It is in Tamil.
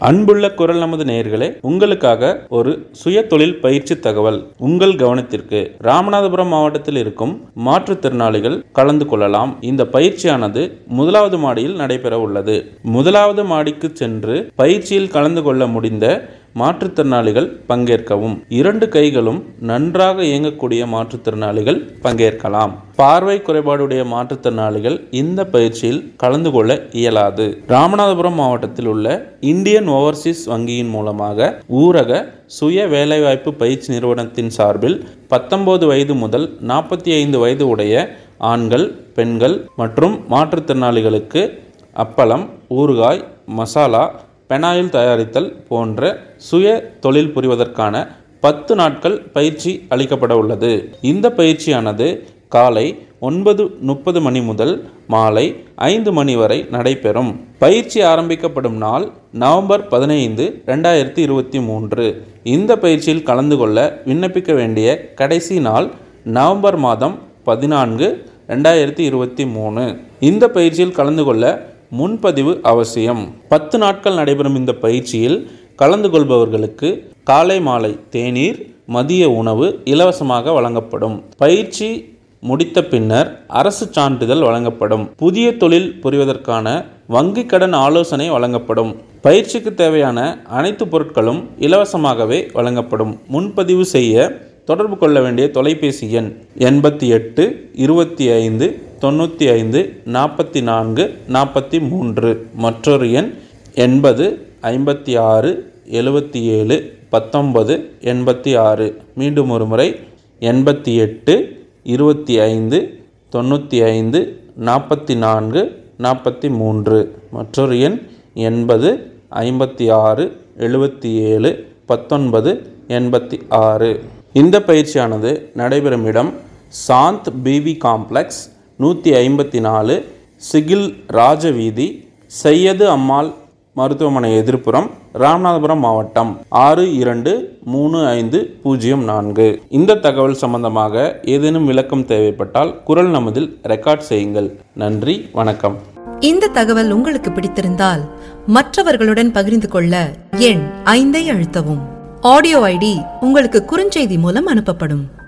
அன்புள்ள குரல் நமது நேயர்களே உங்களுக்காக ஒரு சுய தொழில் பயிற்சி தகவல் உங்கள் கவனத்திற்கு ராமநாதபுரம் மாவட்டத்தில் இருக்கும் மாற்றுத்திறனாளிகள் கலந்து கொள்ளலாம் இந்த பயிற்சியானது முதலாவது மாடியில் நடைபெற உள்ளது முதலாவது மாடிக்கு சென்று பயிற்சியில் கலந்து கொள்ள முடிந்த மாற்றுத்திறனாளிகள் பங்கேற்கவும் இரண்டு கைகளும் நன்றாக இயங்கக்கூடிய மாற்றுத்திறனாளிகள் பங்கேற்கலாம் பார்வை குறைபாடுடைய மாற்றுத்திறனாளிகள் இந்த பயிற்சியில் கலந்து கொள்ள இயலாது ராமநாதபுரம் மாவட்டத்தில் உள்ள இந்தியன் ஓவர்சீஸ் வங்கியின் மூலமாக ஊரக சுய வேலைவாய்ப்பு பயிற்சி நிறுவனத்தின் சார்பில் பத்தொன்பது வயது முதல் நாற்பத்தி ஐந்து வயது உடைய ஆண்கள் பெண்கள் மற்றும் மாற்றுத்திறனாளிகளுக்கு அப்பளம் ஊறுகாய் மசாலா பெனாயில் தயாரித்தல் போன்ற சுய தொழில் புரிவதற்கான பத்து நாட்கள் பயிற்சி அளிக்கப்பட உள்ளது இந்த பயிற்சியானது காலை ஒன்பது முப்பது மணி முதல் மாலை ஐந்து மணி வரை நடைபெறும் பயிற்சி ஆரம்பிக்கப்படும் நாள் நவம்பர் பதினைந்து ரெண்டாயிரத்தி இருபத்தி மூன்று இந்த பயிற்சியில் கலந்து கொள்ள விண்ணப்பிக்க வேண்டிய கடைசி நாள் நவம்பர் மாதம் பதினான்கு ரெண்டாயிரத்தி இருபத்தி மூணு இந்த பயிற்சியில் கலந்து கொள்ள முன்பதிவு அவசியம் பத்து நாட்கள் நடைபெறும் இந்த பயிற்சியில் கலந்து கொள்பவர்களுக்கு காலை மாலை தேநீர் மதிய உணவு இலவசமாக வழங்கப்படும் பயிற்சி முடித்த பின்னர் அரசு சான்றிதழ் வழங்கப்படும் புதிய தொழில் புரிவதற்கான வங்கி கடன் ஆலோசனை வழங்கப்படும் பயிற்சிக்கு தேவையான அனைத்து பொருட்களும் இலவசமாகவே வழங்கப்படும் முன்பதிவு செய்ய தொடர்பு கொள்ள வேண்டிய தொலைபேசி எண் எண்பத்தி எட்டு இருபத்தி ஐந்து தொண்ணூற்றி ஐந்து நாற்பத்தி நான்கு நாற்பத்தி மூன்று மற்றொரு எண் எண்பது ஐம்பத்தி ஆறு எழுபத்தி ஏழு பத்தொன்பது எண்பத்தி ஆறு மீண்டும் ஒரு முறை எண்பத்தி எட்டு இருபத்தி ஐந்து தொண்ணூற்றி ஐந்து நாற்பத்தி நான்கு நாற்பத்தி மூன்று மற்றொரு எண் எண்பது ஐம்பத்தி ஆறு எழுபத்தி ஏழு பத்தொன்பது எண்பத்தி ஆறு இந்த பயிற்சியானது நடைபெறும் இடம் சாந்த் பிவி காம்ப்ளெக்ஸ் நூற்றி ஐம்பத்தி நாலு சிகில் ராஜவீதி சையது அம்மாள் மருத்துவமனை எதிர்ப்புறம் ராமநாதபுரம் மாவட்டம் ஆறு இரண்டு மூணு ஐந்து பூஜ்ஜியம் நான்கு இந்த தகவல் சம்பந்தமாக ஏதேனும் விளக்கம் தேவைப்பட்டால் குரல் நமதில் ரெக்கார்ட் செய்யுங்கள் நன்றி வணக்கம் இந்த தகவல் உங்களுக்கு பிடித்திருந்தால் மற்றவர்களுடன் பகிர்ந்து கொள்ள எண் ஐந்தை அழுத்தவும் ஆடியோ ஐடி உங்களுக்கு குறுஞ்செய்தி மூலம் அனுப்பப்படும்